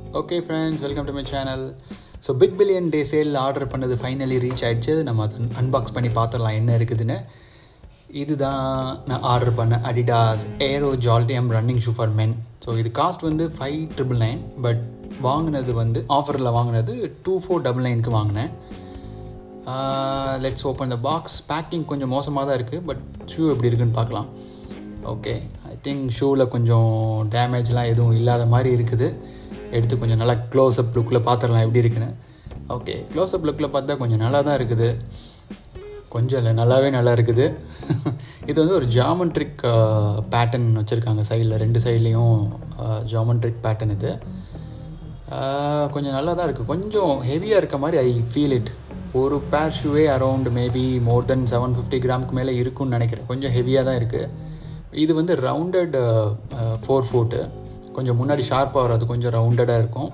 okay friends welcome to my channel so big billion day sale order பண்ணது finally reach ஆயிடுச்சு நம்ம அதை unbox பண்ணி பார்த்துடலாம் என்ன இருக்குதுன்னு இதுதான் நான் ஆர்டர் பண்ண அடிடாஸ் ஏரோ ஜால்டியம் running shoe for men so இது காஸ்ட் வந்து ஃபைவ் ட்ரிபிள் நைன் பட் வாங்கினது வந்து ஆஃபரில் வாங்கினது டூ ஃபோர் டபுள் நைனுக்கு வாங்கினேன் let's open the box packing கொஞ்சம் மோசமாக தான் இருக்குது பட் ஷூ எப்படி இருக்குன்னு பார்க்கலாம் ஓகே ஐ திங்க் ஷூவில் கொஞ்சம் டேமேஜ்லாம் எதுவும் இல்லாத மாதிரி இருக்குது எடுத்து கொஞ்சம் நல்லா க்ளோஸ்அப் லுக்கில் பார்த்துடலாம் எப்படி இருக்குன்னு ஓகே க்ளோஸ்அப் லுக்கில் பார்த்தா கொஞ்சம் நல்லா தான் இருக்குது கொஞ்சம் இல்லை நல்லாவே நல்லா இருக்குது இது வந்து ஒரு ஜாமெட்ரிக் பேட்டர்ன் வச்சுருக்காங்க சைடில் ரெண்டு சைட்லேயும் ஜாமெட்ரிக் பேட்டர்ன் இது கொஞ்சம் நல்லா தான் இருக்குது கொஞ்சம் ஹெவியாக இருக்க மாதிரி ஐ ஃபீல் இட் ஒரு பேர் ஷூவே around maybe more than seven fifty கிராமுக்கு மேலே இருக்குன்னு நினைக்கிறேன் கொஞ்சம் ஹெவியாக தான் இருக்குது இது வந்து ரவுண்டட் ஃபோர் ஃபுட்டு கொஞ்சம் முன்னாடி ஷார்ப்பாக வராது கொஞ்சம் ரவுண்டடாக இருக்கும்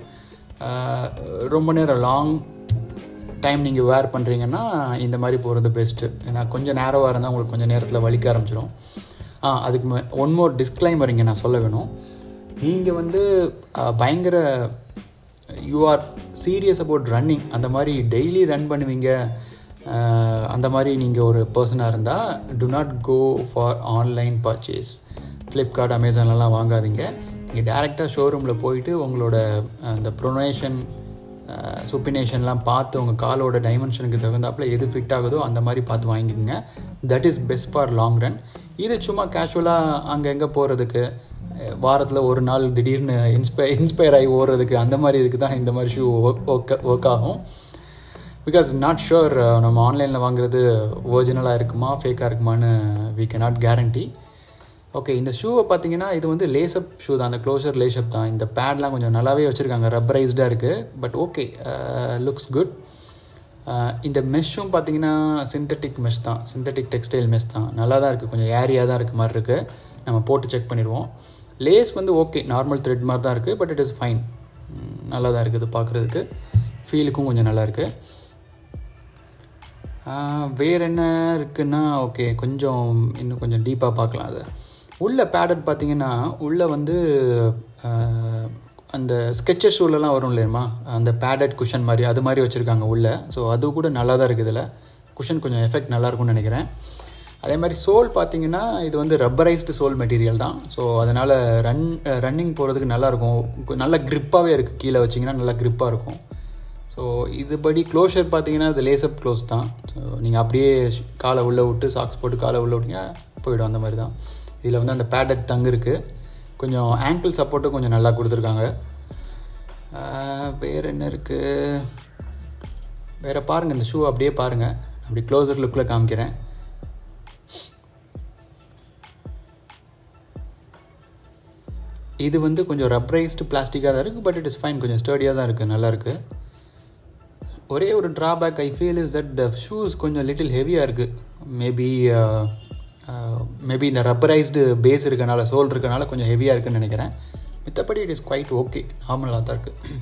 ரொம்ப நேரம் லாங் டைம் நீங்கள் வேர் பண்ணுறீங்கன்னா இந்த மாதிரி போகிறது பெஸ்ட்டு ஏன்னா கொஞ்சம் நேரவாக இருந்தால் உங்களுக்கு கொஞ்சம் நேரத்தில் வலிக்க ஆரம்பிச்சிடும் ஆ அதுக்கு ஒன் மோர் டிஸ்க்ளைமர் இங்கே நான் சொல்ல வேணும் நீங்கள் வந்து பயங்கர you are serious about running அந்த மாதிரி டெய்லி ரன் பண்ணுவீங்க அந்த மாதிரி நீங்கள் ஒரு பர்சனாக இருந்தால் do not go for online purchase Flipkart அமேசான்லலாம் வாங்காதீங்க நீங்கள் டேரெக்டாக ஷோரூமில் போயிட்டு உங்களோட அந்த ப்ரொனேஷன் சுப்பினேஷன்லாம் பார்த்து உங்கள் காலோட டைமென்ஷனுக்கு தகுந்தாப்பில் எது ஃபிட் ஆகுதோ அந்த மாதிரி பார்த்து வாங்கிக்கோங்க that is best for long run இது சும்மா கேஷுவலாக அங்கே எங்கே போகிறதுக்கு வாரத்தில் ஒரு நாள் திடீர்னு இன்ஸ்பை இன்ஸ்பயர் ஆகி ஓடுறதுக்கு அந்த மாதிரி இதுக்கு தான் இந்த மாதிரி ஷூ ஒர்க் ஒர்க் ஆகும் பிகாஸ் நாட் ஷுர் நம்ம ஆன்லைனில் வாங்குறது ஒரிஜினலாக இருக்குமா ஃபேக்காக இருக்குமான்னு we can not guarantee okay இந்த ஷூவை பார்த்தீங்கன்னா இது வந்து லேசப் ஷூ தான் அந்த க்ளோசர் லேசப் தான் இந்த பேட்லாம் கொஞ்சம் நல்லாவே வச்சுருக்காங்க ரப்பரைஸ்டாக இருக்குது பட் ஓகே லுக்ஸ் குட் இந்த மெஷ்ஷும் பார்த்தீங்கன்னா சிந்தட்டிக் மெஷ் தான் சிந்தட்டிக் டெக்ஸ்டைல் மெஷ் தான் நல்லா தான் இருக்குது கொஞ்சம் ஏரியாக தான் இருக்க மாதிரி இருக்குது நம்ம போட்டு செக் பண்ணிடுவோம் லேஸ் வந்து ஓகே நார்மல் த்ரெட் மாதிரி தான் இருக்குது பட் இட் இஸ் ஃபைன் நல்லா தான் இருக்குது பார்க்குறதுக்கு ஃபீலுக்கும் கொஞ்சம் நல்லா இருக்குது வேறு என்ன இருக்குன்னா ஓகே கொஞ்சம் இன்னும் கொஞ்சம் டீப்பாக பார்க்கலாம் அது உள்ள பேடட் பார்த்தீங்கன்னா உள்ளே வந்து அந்த ஸ்கெச்சர் ஷூலலாம் வரும் இல்லையம்மா அந்த பேடட் குஷன் மாதிரி அது மாதிரி வச்சுருக்காங்க உள்ளே ஸோ அது கூட நல்லா தான் இருக்குது இதில் குஷன் கொஞ்சம் எஃபெக்ட் நல்லாயிருக்கும்னு நினைக்கிறேன் அதே மாதிரி சோல் பார்த்தீங்கன்னா இது வந்து ரப்பரைஸ்டு சோல் மெட்டீரியல் தான் ஸோ அதனால் ரன் ரன்னிங் போகிறதுக்கு நல்லாயிருக்கும் நல்ல க்ரிப்பாகவே இருக்குது கீழே வச்சிங்கன்னா நல்லா க்ரிப்பாக இருக்கும் ஸோ இதுபடி க்ளோஷர் பார்த்தீங்கன்னா இது லேசப் க்ளோஸ் தான் ஸோ நீங்கள் அப்படியே காலை உள்ளே விட்டு சாக்ஸ் போட்டு காலை உள்ளே விட்டிங்க போயிடும் அந்த மாதிரி தான் இதில் வந்து அந்த பேடட் தங்கு இருக்குது கொஞ்சம் ஆங்கிள் சப்போர்ட்டும் கொஞ்சம் நல்லா கொடுத்துருக்காங்க வேறு என்ன இருக்குது வேறு பாருங்கள் இந்த ஷூ அப்படியே பாருங்கள் அப்படி க்ளோசர் லுக்கில் காமிக்கிறேன் இது வந்து கொஞ்சம் ரப்ரைஸ்டு பிளாஸ்டிக்காக தான் இருக்குது பட் இட் இஸ் ஃபைன் கொஞ்சம் ஸ்டடியாக தான் இருக்குது நல்லாயிருக்கு ஒரே ஒரு drawback I feel is that the shoes கொஞ்சம் லிட்டில் ஹெவியாக இருக்குது மேபி மேபி இந்த ரப்பரைஸ்டு பேஸ் இருக்கனால சோல் இருக்கனால கொஞ்சம் ஹெவியாக இருக்குன்னு நினைக்கிறேன் மித்தபடி இட் இஸ் குவைட் ஓகே நார்மலாக தான் இருக்குது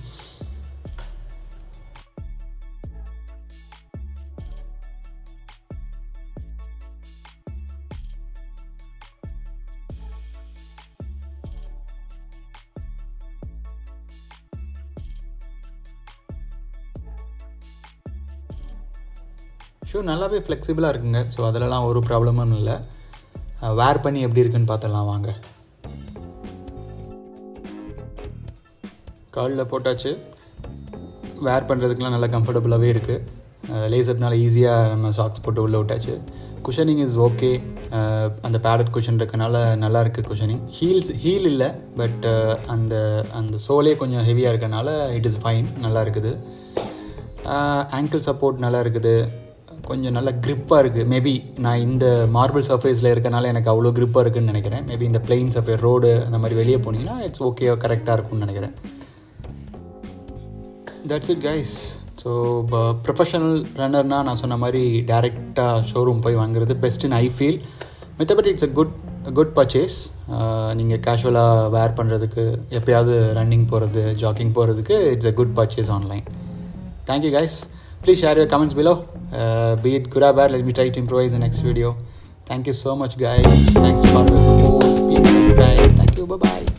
ஷூ நல்லாவே ஃப்ளெக்சிபிளாக இருக்குங்க ஸோ அதிலலாம் ஒரு ப்ராப்ளமும் இல்லை வேர் பண்ணி எப்படி இருக்குன்னு பார்த்துடலாம் வாங்க காலில் போட்டாச்சு வேர் பண்ணுறதுக்குலாம் நல்லா கம்ஃபர்டபுளாகவே இருக்குது லேசப்னால ஈஸியாக நம்ம சாக்ஸ் போட்டு உள்ளே விட்டாச்சு குஷனிங் இஸ் ஓகே அந்த பேடட் குஷன் இருக்கனால நல்லா இருக்குது குஷனிங் ஹீல்ஸ் ஹீல் இல்லை பட் அந்த அந்த சோலே கொஞ்சம் ஹெவியாக இருக்கனால இட் இஸ் ஃபைன் நல்லா இருக்குது ஆங்கிள் சப்போர்ட் நல்லா இருக்குது கொஞ்சம் நல்லா க்ரிப்பாக இருக்குது மேபி நான் இந்த மார்பிள் சர்ஃபேஸில் இருக்கனால எனக்கு அவ்வளோ க்ரிப்பாக இருக்குதுன்னு நினைக்கிறேன் மேபி இந்த பிளெயின் சர்ஃபேஸ் ரோடு அந்த மாதிரி வெளியே போனீங்கன்னா இட்ஸ் ஓகே கரெக்டாக இருக்கும்னு நினைக்கிறேன் தட்ஸ் இட் கைஸ் ஸோ இப்போ ப்ரொஃபஷனல் ரன்னர்னால் நான் சொன்ன மாதிரி டேரெக்டாக ஷோரூம் போய் வாங்குறது பெஸ்ட்டுன்னு ஐ ஃபீல் மித்தபடி it's a good good purchase நீங்கள் கேஷுவலாக வேர் பண்ணுறதுக்கு எப்போயாவது ரன்னிங் போகிறது ஜாக்கிங் போகிறதுக்கு it's a good purchase online thank you guys please share your comments below uh, be it good or bad let me try to improvise the next video thank you so much guys thanks for the support please subscribe thank you bye bye